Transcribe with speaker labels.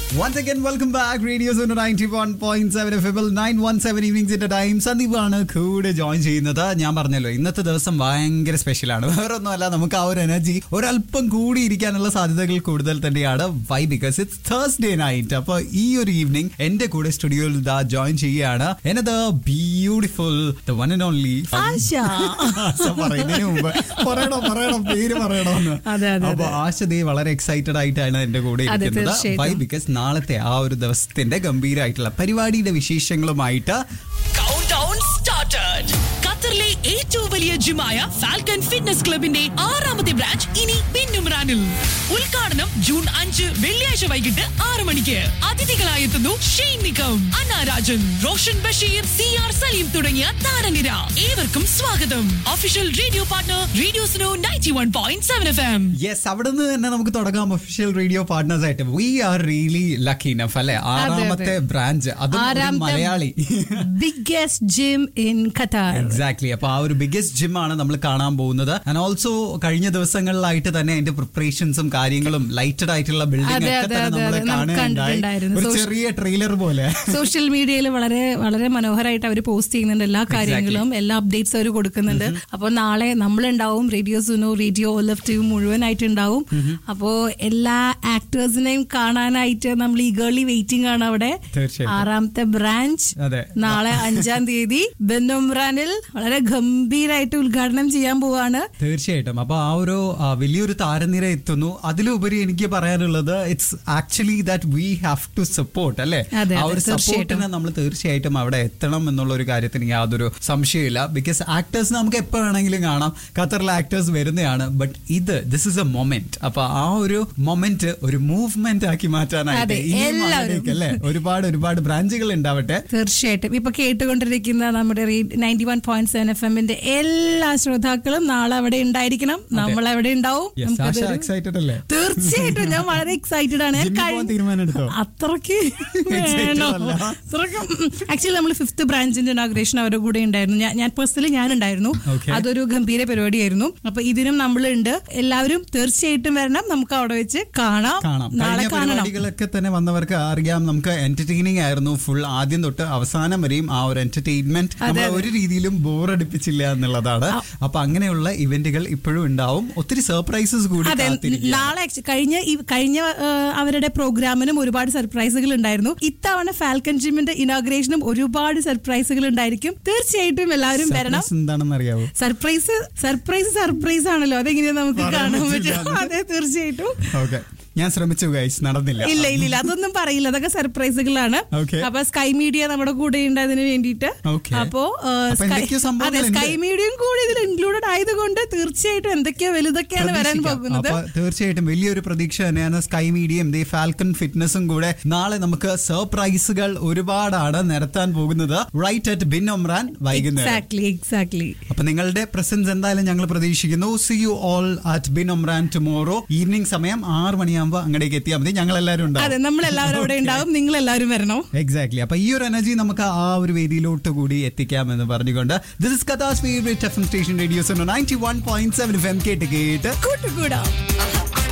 Speaker 1: Once again, welcome back. Radio Zone 91.7 FM ൽ 917 ഈവനിങ്സിന്റെ time സന്ദീപാണ് കൂടെ join ചെയ്യുന്നത് ഞാൻ പറഞ്ഞല്ലോ ഇന്നത്തെ ദിവസം ഭയങ്കര സ്പെഷ്യലാണ് വേറെ ഒന്നുമല്ല നമുക്ക് ആ ഒരു എനർജി ഒരല്പം കൂടി ഇരിക്കാനുള്ള സാധ്യതകൾ കൂടുതൽ തന്നെയാണ് why because it's Thursday night അപ്പൊ ഈ ഒരു ഈവനിങ് എന്റെ കൂടെ സ്റ്റുഡിയോയിൽ ഇതാ ജോയിൻ ചെയ്യുകയാണ് എന്നത് beautiful the one and only
Speaker 2: Asha.
Speaker 1: പറയുന്നതിന് മുമ്പ് പറയണോ പറയണോ പേര് പറയണോന്ന്
Speaker 2: അതെ, അതെ,
Speaker 1: അപ്പൊ ആശ ദേ വളരെ എക്സൈറ്റഡ് ആയിട്ടാണ് എന്റെ കൂടെ
Speaker 2: അതെ,
Speaker 1: ഇരിക്കുന്നത്
Speaker 2: തീർച്ചയായിട്ടും.
Speaker 1: വൈ ബിക്കോസ് നാളത്തെ ആ ഒരു ദിവസത്തിന്റെ ഗംഭീരമായിട്ടുള്ള പരിപാടിയുടെ വിശേഷങ്ങളുമായിട്ട്
Speaker 3: കൗണ്ട് ഡൗൺ സ്റ്റാർട്ടഡ് ഖത്തറിലെ ഏറ്റവും വലിയ ജിമായ ഫാൽക്കൺ ഫിറ്റ്നസ് ക്ലബിന്റെ ആറാമത്തെ ബ്രാഞ്ച് ഇനി പിന്നുമ്രാനിൽ ഉദ്ഘാടനം ജൂൺ അഞ്ച് വെള്ളിയാഴ്ച വൈകിട്ട് ആറ് മണിക്ക് അതിഥികളായി എത്തുന്നു ഷെയ്ൻ നിക്കം അന്ന രാജൻ റോഷൻ ബഷീർ സി ആർ സലീം തുടങ്ങിയ താരനിര ഏവർക്കും സ്വാഗതം official radio partner radio Suno ninety one point seven F M
Speaker 1: yes അവിടെ നിന്ന് തന്നെ നമുക്ക് തുടങ്ങാം ഒഫീഷ്യൽ റേഡിയോ പാർട്ട്നേഴ്സ് ആയിട്ട് we are really lucky enough അല്ലെ ആറാമത്തെ ബ്രാഞ്ച് അതും ഒരു
Speaker 2: ആറാമത്തെ
Speaker 1: Malayali
Speaker 2: biggest gym in Qatar
Speaker 1: exactly അപ്പൊ ആ ഒരു ബിഗ്ഗസ്റ്റ് ജിം ആണ് നമ്മൾ കാണാൻ പോകുന്നത് ആൻഡ് ഓൾസോ കഴിഞ്ഞ ദിവസങ്ങളിലായിട്ട് തന്നെ അതിന്റെ പ്രിപ്പറേഷൻസും കാര്യങ്ങളും ലൈറ്റഡ് ആയിട്ടുള്ള ബിൽഡിംഗ്
Speaker 2: അതെ,
Speaker 1: ഒക്കെ
Speaker 2: അതെ,
Speaker 1: തന്നെ
Speaker 2: അതെ,
Speaker 1: നമ്മൾ
Speaker 2: അതെ, നമുക്ക്
Speaker 1: കാണുന്നുണ്ടായി
Speaker 2: കണ്ടിട്ടുണ്ടായിരുന്നു.
Speaker 1: ഒരു
Speaker 2: സോഷ്യ-
Speaker 1: ചെറിയ ട്രെയിലർ പോലെ
Speaker 2: സോഷ്യൽ മീഡിയയിൽ വളരെ വളരെ മനോഹരമായിട്ട് അവർ പോസ്റ്റ് ചെയ്യുന്നുണ്ട് എല്ലാ കാര്യങ്ങളും എല്ലാ അപ്ഡേറ്റ്സ് അവർ കൊടുക്കുന്നുണ്ട് അപ്പോൾ നാളെ നമ്മളുണ്ടാവും radio Suno radio olive team മുഴുവനായിട്ട് ഉണ്ടാവും അപ്പോൾ എല്ലാ ആക്ടേഴ്സിനെയും കാണാനായിട്ട് നമ്മൾ ഈ ഗേളി വെയിറ്റിംഗ് ആണ് അവിടെ
Speaker 1: തീർച്ചയായിട്ടും.
Speaker 2: ആറാമത്തെ ബ്രാഞ്ച്
Speaker 1: അതെ.
Speaker 2: നാളെ അഞ്ചാം തീയതി ബെന്നുംറാനിൽ വളരെ ഗംഭീരമായിട്ട് ഉദ്ഘാടനം ചെയ്യാൻ പോവാണ്
Speaker 1: തീർച്ചയായിട്ടും അപ്പൊ ആ ഒരു ആ, വലിയൊരു താരനിര എത്തുന്നു അതിലുപരി എനിക്ക് പറയാനുള്ളത് it's actually that we have to support അല്ലെ
Speaker 2: അതെ,
Speaker 1: ആ
Speaker 2: അതെ,
Speaker 1: ഒരു
Speaker 2: തീർച്ചയായിട്ടും.
Speaker 1: സപ്പോർട്ടിന് നമ്മൾ തീർച്ചയായിട്ടും അവിടെ എത്തണം എന്നുള്ള ഒരു കാര്യത്തിന് യാതൊരു സംശയമില്ല ബിക്കോസ് ആക്ടേഴ്സ് നമുക്ക് എപ്പോ വേണമെങ്കിലും കാണാം ഖത്തറിലെ ആക്ടേഴ്സ് വരുന്നതാണ് ബട്ട് ഇത് ദിസ് ഇസ് എ മൊമെന്റ് അപ്പൊ ആ ഒരു മൊമെന്റ് ഒരു മൂവ്മെന്റ് ആക്കി മാറ്റാനായിട്ട്
Speaker 2: അതെ,
Speaker 1: ഇനിയും
Speaker 2: എല്ലാവരും.
Speaker 1: അങ്ങനെയൊക്കെ അല്ലേ ഒരുപാട് ഒരുപാട് ബ്രാഞ്ചുകൾ ഉണ്ടാവട്ടെ
Speaker 2: തീർച്ചയായിട്ടും ഇപ്പൊ കേട്ടുകൊണ്ടിരിക്കുന്ന നമ്മുടെ ninety one point seven F എമ്മിന്റെ എല്ലാ ശ്രോതാക്കളും നാളെ അവിടെ ഉണ്ടായിരിക്കണം നമ്മൾ അവിടെ ഉണ്ടാവും
Speaker 1: Yes,
Speaker 2: നമുക്കതൊരു-
Speaker 1: ആശ excited അല്ലേ?
Speaker 2: തീർച്ചയായിട്ടും ഞാൻ വളരെ എക്സൈറ്റഡ് ആണ് ഞാൻ
Speaker 1: ജിമ്മിൽ പോകാൻ
Speaker 2: കഴി-
Speaker 1: തീരുമാനം എടുത്തോ?
Speaker 2: അത്രക്ക്
Speaker 1: Excited
Speaker 2: വേണോ
Speaker 1: അല്ല.
Speaker 2: ആക്ച്വലി നമ്മൾ ഫിഫ്ത് ബ്രാഞ്ചിന്റെ ഇനാഗ്രേഷൻ അവരുടെ കൂടെ ഉണ്ടായിരുന്നു ഞാൻ- ഞാൻ പേഴ്സണലി ഞാൻ ഉണ്ടായിരുന്നു
Speaker 1: Okay.
Speaker 2: അതൊരു ഗംഭീര പരിപാടിയായിരുന്നു അപ്പൊ ഇതിനും നമ്മളുണ്ട് എല്ലാവരും തീർച്ചയായിട്ടും വരണം നമുക്ക് അവിടെ വെച്ച് കാണാം
Speaker 1: കാണാം
Speaker 2: നാളെ
Speaker 1: കഴിഞ്ഞ
Speaker 2: കാണണം
Speaker 1: പരിപാടികളൊക്കെ തന്നെ വന്നവർക്ക് അറിയാം നമുക്ക് എന്റർടൈനിങ് ആയിരുന്നു ഫുൾ ആദ്യം തൊട്ട് അവസാനം വരെയും ആ ഒരു എന്റർടൈൻമെന്റ് നമ്മൾ ഒരു രീതിയിലും ബോർ അടിപ്പിച്ചില്ല എന്നുള്ളതാണ് അപ്പൊ അങ്ങനെയുള്ള ഇവന്റുകൾ ഇപ്പോഴും ഉണ്ടാവും ഒത്തിരി സർപ്രൈസസ് കൂടി
Speaker 2: അതെ
Speaker 1: കാത്തിരിക്കുകയാണ്.
Speaker 2: നാളെ actu- കഴിഞ്ഞ ഈ- കഴിഞ്ഞ ആ, അവരുടെ പ്രോഗ്രാമിനും ഒരുപാട് സർപ്രൈസുകൾ ഉണ്ടായിരുന്നു ഇത്തവണ ഫാൽക്കൺ ജിമ്മിന്റെ ഇനോഗ്രേഷനും ഒരുപാട് സർപ്രൈസുകൾ ഉണ്ടായിരിക്കും തീർച്ചയായിട്ടും എല്ലാവരും വരണം
Speaker 1: Surprise എന്താണെന്ന് അറിയാവോ
Speaker 2: സർപ്രൈസ് സർപ്രൈസ് സർപ്രൈസ് ആണല്ലോ അതെങ്ങനെയാ നമുക്ക്
Speaker 1: പറയാൻ
Speaker 2: കാണാൻ
Speaker 1: പറ്റില്ല.
Speaker 2: പറ്റും അതെ തീർച്ചയായിട്ടും
Speaker 1: ഓക്കെ ഞാൻ ശ്രമിച്ചു ഗൈസ് നടന്നില്ല
Speaker 2: ഇല്ല ഇല്ല ഇല്ല അതൊന്നും പറയില്ല അതൊക്കെ സർപ്രൈസുകളാണ്
Speaker 1: Okay.
Speaker 2: അപ്പൊ സ്കൈ മീഡിയ നമ്മുടെ കൂടെ ഉണ്ട് അതിന് വേണ്ടിയിട്ട്
Speaker 1: Okay.
Speaker 2: അപ്പോ ആ,
Speaker 1: അപ്പൊ
Speaker 2: Sky-
Speaker 1: എന്തൊക്കെയോ
Speaker 2: അതെ
Speaker 1: സംഭവങ്ങളുണ്ട്.
Speaker 2: സ്കൈ മീഡിയയും കൂടി ഇതിൽ ഇൻക്ലൂഡഡ് ആയതുകൊണ്ട് തീർച്ചയായിട്ടും എന്തൊക്കെയോ വലുതൊക്കെയാണ് വരാൻ
Speaker 1: പ്രതീക്ഷിക്കാം.
Speaker 2: പോകുന്നത്
Speaker 1: അപ്പൊ തീർച്ചയായിട്ടും വലിയൊരു പ്രതീക്ഷ തന്നെയാണ് സ്കൈ മീഡിയയും ദേ ഫാൽക്കൺ ഫിറ്റ്നസും കൂടെ നാളെ നമുക്ക് സർപ്രൈസുകൾ ഒരുപാടാണ് നിരത്താൻ പോകുന്നത് റൈറ്റ് അറ്റ് ബിൻ ഒമ്രാൻ വൈകുന്നേരം
Speaker 2: എക്സാക്ട്ലി എക്സാക്ട്ലി
Speaker 1: അപ്പൊ നിങ്ങളുടെ പ്രസൻസ് എന്തായാലും ഞങ്ങൾ പ്രതീക്ഷിക്കുന്നു see you all at Bin Omran tomorrow evening സമയം ആറ് മണിയാകുമ്പോൾ അങ്ങടേക്ക് എത്തിയാൽ മതി ഞങ്ങൾ എല്ലാവരും
Speaker 2: അതെ
Speaker 1: ഉണ്ടാവും
Speaker 2: നമ്മൾ എല്ലാവരും അവിടെ ഉണ്ടാവും നിങ്ങൾ എല്ലാവരും വരണം
Speaker 1: എക്സാക്ട്ലി അപ്പൊ ഈ ഒരു എനർജി നമുക്ക് ആ ഒരു വേദിയിലോട്ട് കൂടി എത്തിക്കാം എന്ന് പറഞ്ഞുകൊണ്ട് this is Qatar's favourite F M station radio's ninety one point seven F M കേട്ട് കേട്ട്
Speaker 2: കൂട്ടുകൂടാം